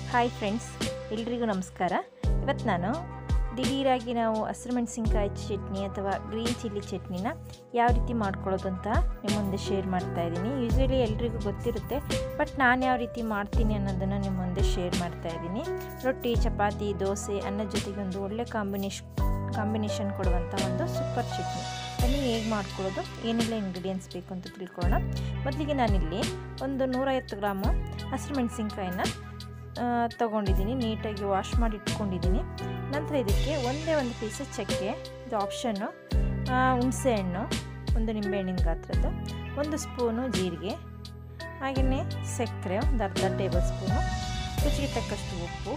hi friends ಎಲ್ರಿಗೂ ನಮಸ್ಕಾರ ಇವತ್ತು ನಾನು ದಿಢೀರಾಗಿ ನಾವು ಹಸಿರು ಮೆಣಸಿನ್ಕಾಯಿ ಚಟ್ನಿ ಅಥವಾ ಗ್ರೀನ್ ಚಿಲ್ಲಿ ಚಟ್ನಿನ ಯಾವ ರೀತಿ ಮಾಡ್ಕೊಳ್ಳೋದು ಅಂತ ನಿಮ್ಮ ಮುಂದೆ ಶೇರ್ ಮಾಡ್ತಾ ಇದ್ದೀನಿ ಯೂಶ್ವಲಿ ಎಲ್ರಿಗೂ ಗೊತ್ತಿರುತ್ತೆ ಬಟ್ ನಾನು ಯಾವ ರೀತಿ ಮಾಡ್ತೀನಿ ಅನ್ನೋದನ್ನು ನಿಮ್ಮ ಮುಂದೆ ಶೇರ್ ಮಾಡ್ತಾ ಇದ್ದೀನಿ ರೊಟ್ಟಿ ಚಪಾತಿ ದೋಸೆ ಅನ್ನದ ಜೊತೆಗೆ ಒಂದು ಒಳ್ಳೆ ಕಾಂಬಿನೇಷನ್ ಕಾಂಬಿನೇಷನ್ ಕೊಡುವಂಥ ಒಂದು ಸೂಪರ್ ಚಟ್ನಿ ಅದನ್ನು ಹೇಗೆ ಮಾಡ್ಕೊಳ್ಳೋದು ಏನೆಲ್ಲ ಇಂಗ್ರೀಡಿಯೆಂಟ್ಸ್ ಬೇಕು ಅಂತ ತಿಳ್ಕೊಳ್ಳೋಣ ಮೊದಲಿಗೆ ನಾನಿಲ್ಲಿ ಒಂದು ನೂರೈವತ್ತು ಗ್ರಾಮು ಹಸಿರು ಮೆಣಸಿನ್ಕಾಯಿನ ತೊಗೊಂಡಿದ್ದೀನಿ ನೀಟಾಗಿ ವಾಶ್ ಮಾಡಿ ಇಟ್ಕೊಂಡಿದ್ದೀನಿ ನಂತರ ಇದಕ್ಕೆ ಒಂದೇ ಒಂದು ಪೀಸು ಚಕ್ಕೆ ಇದು ಆಪ್ಷನ್ನು ಹುಣಸೆ ಹಣ್ಣು ಒಂದು ನಿಂಬೆಹಣ್ಣಿನ ಗಾತ್ರದ್ದು ಒಂದು ಸ್ಪೂನು ಜೀರಿಗೆ ಹಾಗೆಯೇ ಸಕ್ಕರೆ ಒಂದು ಅರ್ಧ ಟೇಬಲ್ ಸ್ಪೂನು ರುಚಿಗೆ ತಕ್ಕಷ್ಟು ಉಪ್ಪು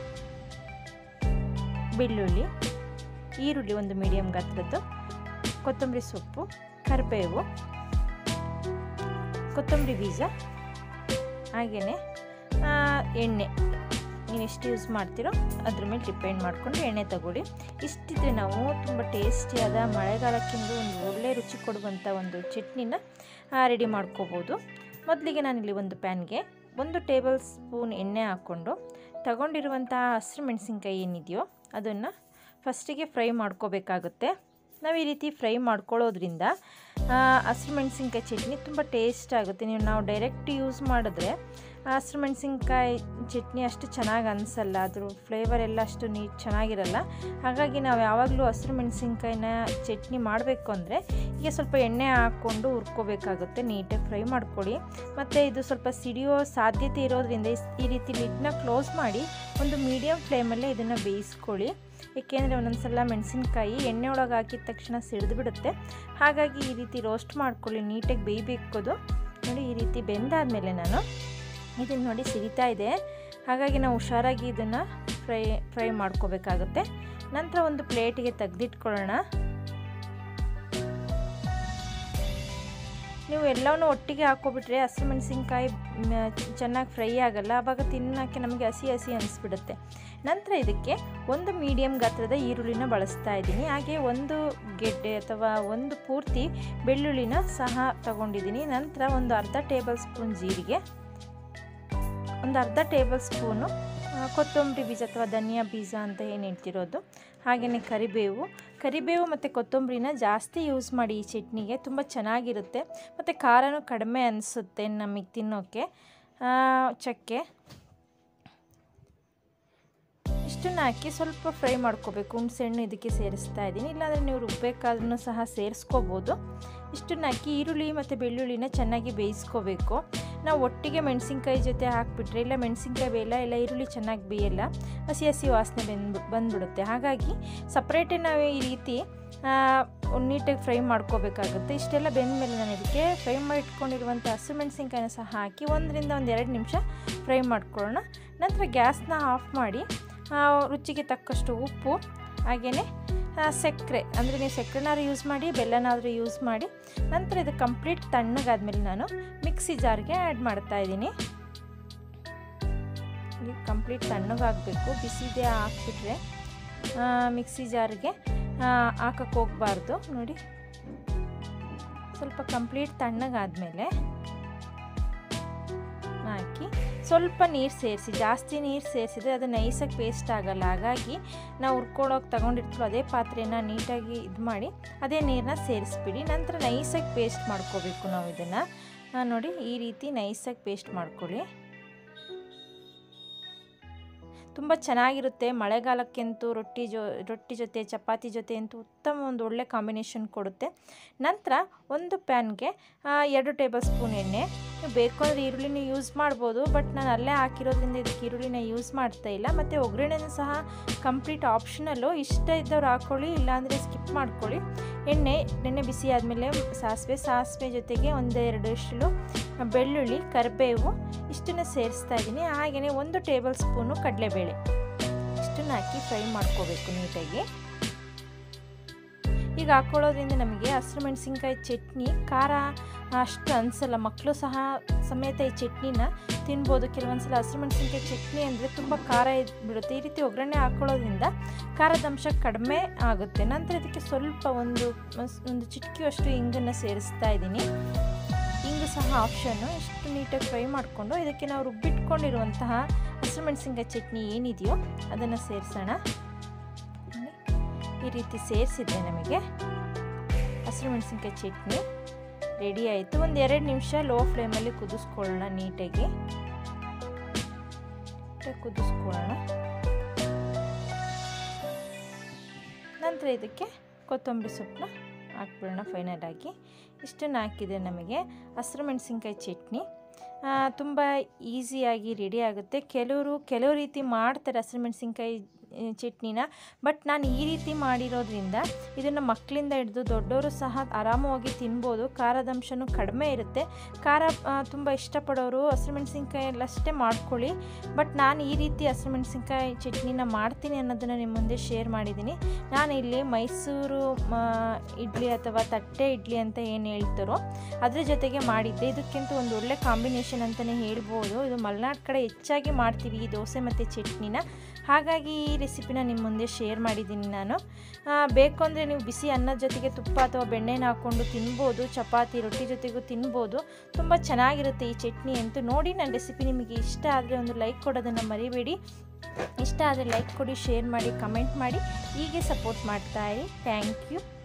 ಬೆಳ್ಳುಳ್ಳಿ ಈರುಳ್ಳಿ ಒಂದು ಮೀಡಿಯಮ್ ಗಾತ್ರದ್ದು ಕೊತ್ತಂಬರಿ ಸೊಪ್ಪು ಕರಿಬೇವು ಕೊತ್ತಂಬರಿ ಬೀಜ ಹಾಗೆಯೇ ಎಣ್ಣೆ ನೀವು ಎಷ್ಟು ಯೂಸ್ ಮಾಡ್ತೀರೋ ಅದ್ರ ಮೇಲೆ ಡಿಪೆಂಡ್ ಮಾಡಿಕೊಂಡು ಎಣ್ಣೆ ತಗೊಳ್ಳಿ ಇಷ್ಟಿದ್ರೆ ನಾವು ತುಂಬ ಟೇಸ್ಟಿಯಾದ ಮಳೆಗಾಲಕ್ಕಿಂದು ಒಂದು ಒಳ್ಳೆ ರುಚಿ ಕೊಡುವಂಥ ಒಂದು ಚಟ್ನಿನ ರೆಡಿ ಮಾಡ್ಕೋಬೋದು ಮೊದಲಿಗೆ ನಾನಿಲ್ಲಿ ಒಂದು ಪ್ಯಾನ್ಗೆ ಒಂದು ಟೇಬಲ್ ಸ್ಪೂನ್ ಎಣ್ಣೆ ಹಾಕ್ಕೊಂಡು ತಗೊಂಡಿರುವಂಥ ಹಸಿರು ಮೆಣಸಿನ್ಕಾಯಿ ಏನಿದೆಯೋ ಅದನ್ನು ಫಸ್ಟಿಗೆ ಫ್ರೈ ಮಾಡ್ಕೋಬೇಕಾಗುತ್ತೆ ನಾವು ಈ ರೀತಿ ಫ್ರೈ ಮಾಡ್ಕೊಳ್ಳೋದ್ರಿಂದ ಹಸಿರು ಮೆಣಸಿನ್ಕಾಯಿ ಚಟ್ನಿ ತುಂಬ ಟೇಸ್ಟ್ ಆಗುತ್ತೆ ನೀವು ನಾವು ಡೈರೆಕ್ಟ್ ಯೂಸ್ ಮಾಡಿದ್ರೆ ಹಸಿರು ಮೆಣಸಿನ್ಕಾಯಿ ಚಟ್ನಿ ಅಷ್ಟು ಚೆನ್ನಾಗಿ ಅನಿಸಲ್ಲ ಅದ್ರ ಫ್ಲೇವರ್ ಎಲ್ಲ ಅಷ್ಟು ನೀಟ್ ಚೆನ್ನಾಗಿರಲ್ಲ ಹಾಗಾಗಿ ನಾವು ಯಾವಾಗಲೂ ಹಸಿರು ಮೆಣಸಿನ್ಕಾಯಿನ ಚಟ್ನಿ ಮಾಡಬೇಕು ಅಂದರೆ ಈಗ ಸ್ವಲ್ಪ ಎಣ್ಣೆ ಹಾಕ್ಕೊಂಡು ಹುರ್ಕೋಬೇಕಾಗುತ್ತೆ ನೀಟಾಗಿ ಫ್ರೈ ಮಾಡ್ಕೊಳ್ಳಿ ಮತ್ತು ಇದು ಸ್ವಲ್ಪ ಸಿಡಿಯೋ ಸಾಧ್ಯತೆ ಇರೋದ್ರಿಂದ ಈ ರೀತಿ ಲಿಡ್ನ ಕ್ಲೋಸ್ ಮಾಡಿ ಒಂದು ಮೀಡಿಯಮ್ ಫ್ಲೇಮಲ್ಲೇ ಇದನ್ನು ಬೇಯಿಸ್ಕೊಳ್ಳಿ ಏಕೆಂದರೆ ಒಂದೊಂದು ಸಲ ಮೆಣಸಿನ್ಕಾಯಿ ಎಣ್ಣೆ ಒಳಗೆ ಹಾಕಿದ ತಕ್ಷಣ ಸಿಡಿದು ಬಿಡುತ್ತೆ ಹಾಗಾಗಿ ಈ ರೀತಿ ರೋಸ್ಟ್ ಮಾಡ್ಕೊಳ್ಳಿ ನೀಟಾಗಿ ಬೇಯಬೇಕೋದು ನೋಡಿ ಈ ರೀತಿ ಬೆಂದಾದಮೇಲೆ ನಾನು ಇದನ್ನು ನೋಡಿ ಸಿರಿತಾ ಇದೆ ಹಾಗಾಗಿ ನಾವು ಹುಷಾರಾಗಿ ಇದನ್ನು ಫ್ರೈ ಫ್ರೈ ಮಾಡ್ಕೋಬೇಕಾಗುತ್ತೆ ನಂತರ ಒಂದು ಪ್ಲೇಟಿಗೆ ತೆಗೆದಿಟ್ಕೊಳ್ಳೋಣ ನೀವು ಎಲ್ಲವನ್ನೂ ಒಟ್ಟಿಗೆ ಹಾಕ್ಕೊಬಿಟ್ರೆ ಹಸಿರು ಮೆಣಸಿನ್ಕಾಯಿ ಚೆನ್ನಾಗಿ ಫ್ರೈ ಆಗಲ್ಲ ಆವಾಗ ತಿನ್ನೋಕ್ಕೆ ನಮಗೆ ಹಸಿ ಹಸಿ ಅನಿಸ್ಬಿಡುತ್ತೆ ನಂತರ ಇದಕ್ಕೆ ಒಂದು ಮೀಡಿಯಮ್ ಗಾತ್ರದ ಈರುಳ್ಳಿನ ಬಳಸ್ತಾ ಇದ್ದೀನಿ ಹಾಗೆ ಒಂದು ಗೆಡ್ಡೆ ಅಥವಾ ಒಂದು ಪೂರ್ತಿ ಬೆಳ್ಳುಳ್ಳಿನ ಸಹ ತಗೊಂಡಿದ್ದೀನಿ ನಂತರ ಒಂದು ಅರ್ಧ ಟೇಬಲ್ ಸ್ಪೂನ್ ಜೀರಿಗೆ ಒಂದು ಅರ್ಧ ಟೇಬಲ್ ಸ್ಪೂನು ಕೊತ್ತಂಬರಿ ಬೀಜ ಅಥವಾ ಧನಿಯಾ ಬೀಜ ಅಂತ ಏನು ಹೇಳ್ತಿರೋದು ಹಾಗೆಯೇ ಕರಿಬೇವು ಕರಿಬೇವು ಮತ್ತು ಕೊತ್ತಂಬರಿನ ಜಾಸ್ತಿ ಯೂಸ್ ಮಾಡಿ ಈ ಚಟ್ನಿಗೆ ತುಂಬ ಚೆನ್ನಾಗಿರುತ್ತೆ ಮತ್ತು ಖಾರನೂ ಕಡಿಮೆ ಅನಿಸುತ್ತೆ ನಮಗೆ ತಿನ್ನೋಕ್ಕೆ ಚಕ್ಕೆ ಇಷ್ಟನ್ನು ಹಾಕಿ ಸ್ವಲ್ಪ ಫ್ರೈ ಮಾಡ್ಕೋಬೇಕು ಹುಣಸೆಹಣ್ಣು ಇದಕ್ಕೆ ಸೇರಿಸ್ತಾ ಇದ್ದೀನಿ ಇಲ್ಲಾಂದರೆ ನೀವು ರುಬ್ಬೇಕಾದ್ರೂ ಸಹ ಸೇರಿಸ್ಕೋಬೋದು ಇಷ್ಟನ್ನು ಹಾಕಿ ಈರುಳ್ಳಿ ಮತ್ತು ಬೆಳ್ಳುಳ್ಳಿನ ಚೆನ್ನಾಗಿ ಬೇಯಿಸ್ಕೋಬೇಕು ನಾವು ಒಟ್ಟಿಗೆ ಮೆಣಸಿನ್ಕಾಯಿ ಜೊತೆ ಹಾಕಿಬಿಟ್ರೆ ಇಲ್ಲ ಮೆಣಸಿನ್ಕಾಯಿ ಬೇಯಲ್ಲ ಇಲ್ಲ ಈರುಳ್ಳಿ ಚೆನ್ನಾಗಿ ಬೇಯಲ್ಲ ಹಸಿ ಹಸಿ ವಾಸನೆ ಬಂದು ಬಂದುಬಿಡುತ್ತೆ ಹಾಗಾಗಿ ಸಪ್ರೇಟೇ ನಾವು ಈ ರೀತಿ ನೀಟಾಗಿ ಫ್ರೈ ಮಾಡ್ಕೋಬೇಕಾಗುತ್ತೆ ಇಷ್ಟೆಲ್ಲ ಬೆಂದ ಮೇಲೆ ನಾನು ಇದಕ್ಕೆ ಫ್ರೈ ಮಾಡಿ ಇಟ್ಕೊಂಡಿರುವಂಥ ಹಸಿರು ಮೆಣಸಿನ್ಕಾಯಿನ ಸಹ ಹಾಕಿ ಒಂದರಿಂದ ಒಂದು ಎರಡು ನಿಮಿಷ ಫ್ರೈ ಮಾಡ್ಕೊಳ್ಳೋಣ ನಂತರ ಗ್ಯಾಸ್ನ ಆಫ್ ಮಾಡಿ ರುಚಿಗೆ ತಕ್ಕಷ್ಟು ಉಪ್ಪು ಹಾಗೆಯೇ ಸಕ್ಕರೆ ಅಂದರೆ ನೀವು ಸಕ್ಕರೆನಾದ್ರು ಯೂಸ್ ಮಾಡಿ ಬೆಲ್ಲನಾದರೂ ಯೂಸ್ ಮಾಡಿ ನಂತರ ಇದು ಕಂಪ್ಲೀಟ್ ತಣ್ಣಗಾದ್ಮೇಲೆ ನಾನು ಮಿಕ್ಸಿ ಜಾರ್ಗೆ ಆ್ಯಡ್ ಮಾಡ್ತಾ ಇದ್ದೀನಿ ಕಂಪ್ಲೀಟ್ ತಣ್ಣಗಾಗಬೇಕು ಬಿಸಿದೆ ಹಾಕ್ಬಿಟ್ರೆ ಮಿಕ್ಸಿ ಜಾರ್ಗೆ ಹಾಕಕ್ಕೆ ಹೋಗಬಾರ್ದು ನೋಡಿ ಸ್ವಲ್ಪ ಕಂಪ್ಲೀಟ್ ತಣ್ಣಗಾದ್ಮೇಲೆ ಹಾಕಿ ಸ್ವಲ್ಪ ನೀರು ಸೇರಿಸಿ ಜಾಸ್ತಿ ನೀರು ಸೇರಿಸಿದ್ರೆ ಅದು ನೈಸಾಗಿ ಪೇಸ್ಟ್ ಆಗಲ್ಲ ಹಾಗಾಗಿ ನಾವು ಹುರ್ಕೊಳ್ಳೋಕೆ ತಗೊಂಡಿರ್ತೀವೋ ಅದೇ ಪಾತ್ರೆನ ನೀಟಾಗಿ ಇದು ಮಾಡಿ ಅದೇ ನೀರನ್ನ ಸೇರಿಸ್ಬಿಡಿ ನಂತರ ನೈಸಾಗಿ ಪೇಸ್ಟ್ ಮಾಡ್ಕೋಬೇಕು ನಾವು ಇದನ್ನು ನೋಡಿ ಈ ರೀತಿ ನೈಸಾಗಿ ಪೇಸ್ಟ್ ಮಾಡ್ಕೊಳ್ಳಿ ತುಂಬ ಚೆನ್ನಾಗಿರುತ್ತೆ ಮಳೆಗಾಲಕ್ಕಂತೂ ರೊಟ್ಟಿ ಜೊ ರೊಟ್ಟಿ ಜೊತೆ ಚಪಾತಿ ಜೊತೆ ಅಂತೂ ಉತ್ತಮ ಒಂದು ಒಳ್ಳೆ ಕಾಂಬಿನೇಷನ್ ಕೊಡುತ್ತೆ ನಂತರ ಒಂದು ಪ್ಯಾನ್ಗೆ ಎರಡು ಟೇಬಲ್ ಸ್ಪೂನ್ ಎಣ್ಣೆ ನೀವು ಬೇಕು ಅಂದರೆ ಈರುಳ್ಳಿನ ಯೂಸ್ ಮಾಡ್ಬೋದು ಬಟ್ ನಾನು ಅಲ್ಲೇ ಹಾಕಿರೋದ್ರಿಂದ ಇದಕ್ಕೆ ಈರುಳ್ಳಿನ ಯೂಸ್ ಮಾಡ್ತಾ ಇಲ್ಲ ಮತ್ತು ಒಗ್ಗರಣೆನೂ ಸಹ ಕಂಪ್ಲೀಟ್ ಆಪ್ಷನಲ್ಲು ಇಷ್ಟ ಇದ್ದವ್ರು ಹಾಕ್ಕೊಳ್ಳಿ ಇಲ್ಲಾಂದರೆ ಸ್ಕಿಪ್ ಮಾಡ್ಕೊಳ್ಳಿ ಎಣ್ಣೆ ಎಣ್ಣೆ ಬಿಸಿ ಆದಮೇಲೆ ಸಾಸಿವೆ ಸಾಸಿವೆ ಜೊತೆಗೆ ಒಂದೆರಡು ಇಷ್ಟು ಬೆಳ್ಳುಳ್ಳಿ ಕರಿಬೇವು ಇಷ್ಟನ್ನು ಸೇರಿಸ್ತಾ ಇದ್ದೀನಿ ಹಾಗೆಯೇ ಒಂದು ಟೇಬಲ್ ಸ್ಪೂನು ಕಡಲೆಬೇಳೆ ಇಷ್ಟನ್ನು ಹಾಕಿ ಫ್ರೈ ಮಾಡ್ಕೋಬೇಕು ನೀಟಾಗಿ ಈಗ ಹಾಕ್ಕೊಳ್ಳೋದ್ರಿಂದ ನಮಗೆ ಹಸಿರು ಮೆಣಸಿನ್ಕಾಯಿ ಚಟ್ನಿ ಖಾರ ಅಷ್ಟು ಅನಿಸಲ್ಲ ಮಕ್ಕಳು ಸಹ ಸಮೇತ ಈ ಚಟ್ನಿನ ತಿನ್ಬೋದು ಕೆಲವೊಂದು ಸಲ ಹಸಿರು ಮೆಣಸಿನ್ಕಾಯಿ ಚಟ್ನಿ ಅಂದರೆ ತುಂಬ ಖಾರ ಬಿಡುತ್ತೆ ಈ ರೀತಿ ಒಗ್ಗರಣೆ ಹಾಕ್ಕೊಳ್ಳೋದ್ರಿಂದ ಖಾರದ ಅಂಶ ಕಡಿಮೆ ಆಗುತ್ತೆ ನಂತರ ಇದಕ್ಕೆ ಸ್ವಲ್ಪ ಒಂದು ಒಂದು ಚಿಟಕಿಯಷ್ಟು ಇಂಗನ್ನು ಸೇರಿಸ್ತಾ ಇದ್ದೀನಿ ಇಂಗು ಸಹ ಆಪ್ಷನ್ನು ಇಷ್ಟು ನೀಟಾಗಿ ಫ್ರೈ ಮಾಡಿಕೊಂಡು ಇದಕ್ಕೆ ನಾವು ರುಬ್ಬಿಟ್ಕೊಂಡಿರುವಂತಹ ಹಸಿರು ಮೆಣಸಿನ್ಕಾಯಿ ಚಟ್ನಿ ಏನಿದೆಯೋ ಅದನ್ನು ಸೇರಿಸೋಣ ಈ ರೀತಿ ಸೇರಿಸಿದ್ರೆ ನಮಗೆ ಹಸಿರು ಮೆಣಸಿನ್ಕಾಯಿ ಚಟ್ನಿ ರೆಡಿ ಆಯಿತು ಒಂದು ಎರಡು ನಿಮಿಷ ಲೋ ಫ್ಲೇಮಲ್ಲಿ ಕುದಿಸ್ಕೊಳ್ಳೋಣ ನೀಟಾಗಿ ಕುದಿಸ್ಕೊಳ್ಳೋಣ ನಂತರ ಇದಕ್ಕೆ ಕೊತ್ತಂಬರಿ ಸೊಪ್ಪನ್ನ ಹಾಕ್ಬಿಡೋಣ ಫೈನಲ್ ಆಗಿ ಇಷ್ಟನ್ನು ಹಾಕಿದರೆ ನಮಗೆ ಹಸಿರು ಮೆಣಸಿನ್ಕಾಯಿ ಚಟ್ನಿ ತುಂಬ ಈಸಿಯಾಗಿ ರೆಡಿ ಆಗುತ್ತೆ ಕೆಲವರು ಕೆಲವು ರೀತಿ ಮಾಡ್ತಾರೆ ಹಸಿರು ಮೆಣಸಿನ್ಕಾಯಿ ಚಟ್ನಿನ ಬಟ್ ನಾನು ಈ ರೀತಿ ಮಾಡಿರೋದ್ರಿಂದ ಇದನ್ನು ಮಕ್ಕಳಿಂದ ಹಿಡಿದು ದೊಡ್ಡವರು ಸಹ ಆರಾಮವಾಗಿ ತಿನ್ಬೋದು ಖಾರದಂಶನೂ ಕಡಿಮೆ ಇರುತ್ತೆ ಖಾರ ತುಂಬ ಇಷ್ಟಪಡೋರು ಹಸಿಮೆಣ್ಸಿನ್ಕಾಯಲ್ಲಷ್ಟೇ ಮಾಡ್ಕೊಳ್ಳಿ ಬಟ್ ನಾನು ಈ ರೀತಿ ಹಸಿಮೆಣ್ಸಿನ್ಕಾಯಿ ಚಟ್ನಿನ ಮಾಡ್ತೀನಿ ಅನ್ನೋದನ್ನು ನಿಮ್ಮ ಮುಂದೆ ಶೇರ್ ಮಾಡಿದ್ದೀನಿ ನಾನು ಇಲ್ಲಿ ಮೈಸೂರು ಇಡ್ಲಿ ಅಥವಾ ತಟ್ಟೆ ಇಡ್ಲಿ ಅಂತ ಏನು ಹೇಳ್ತಾರೋ ಅದ್ರ ಜೊತೆಗೆ ಮಾಡಿದ್ದೆ ಇದಕ್ಕಿಂತ ಒಂದು ಒಳ್ಳೆ ಕಾಂಬಿನೇಷನ್ ಅಂತಲೇ ಹೇಳ್ಬೋದು ಇದು ಮಲೆನಾಡು ಕಡೆ ಹೆಚ್ಚಾಗಿ ಮಾಡ್ತೀವಿ ಈ ದೋಸೆ ಮತ್ತು ಚಟ್ನಿನ ಹಾಗಾಗಿ ಈ ರೆಸಿಪಿನ ನಿಮ್ಮ ಮುಂದೆ ಶೇರ್ ಮಾಡಿದ್ದೀನಿ ನಾನು ಬೇಕು ಅಂದರೆ ನೀವು ಬಿಸಿ ಅನ್ನದ ಜೊತೆಗೆ ತುಪ್ಪ ಅಥವಾ ಬೆಣ್ಣೆನ ಹಾಕ್ಕೊಂಡು ತಿನ್ಬೋದು ಚಪಾತಿ ರೊಟ್ಟಿ ಜೊತೆಗೂ ತಿನ್ಬೋದು ತುಂಬ ಚೆನ್ನಾಗಿರುತ್ತೆ ಈ ಚಟ್ನಿ ಅಂತೂ ನೋಡಿ ನನ್ನ ರೆಸಿಪಿ ನಿಮಗೆ ಇಷ್ಟ ಆದರೆ ಒಂದು ಲೈಕ್ ಕೊಡೋದನ್ನು ಮರಿಬೇಡಿ ಇಷ್ಟ ಆದರೆ ಲೈಕ್ ಕೊಡಿ ಶೇರ್ ಮಾಡಿ ಕಮೆಂಟ್ ಮಾಡಿ ಹೀಗೆ ಸಪೋರ್ಟ್ ಮಾಡ್ತಾಯಿರಿ ಥ್ಯಾಂಕ್ ಯು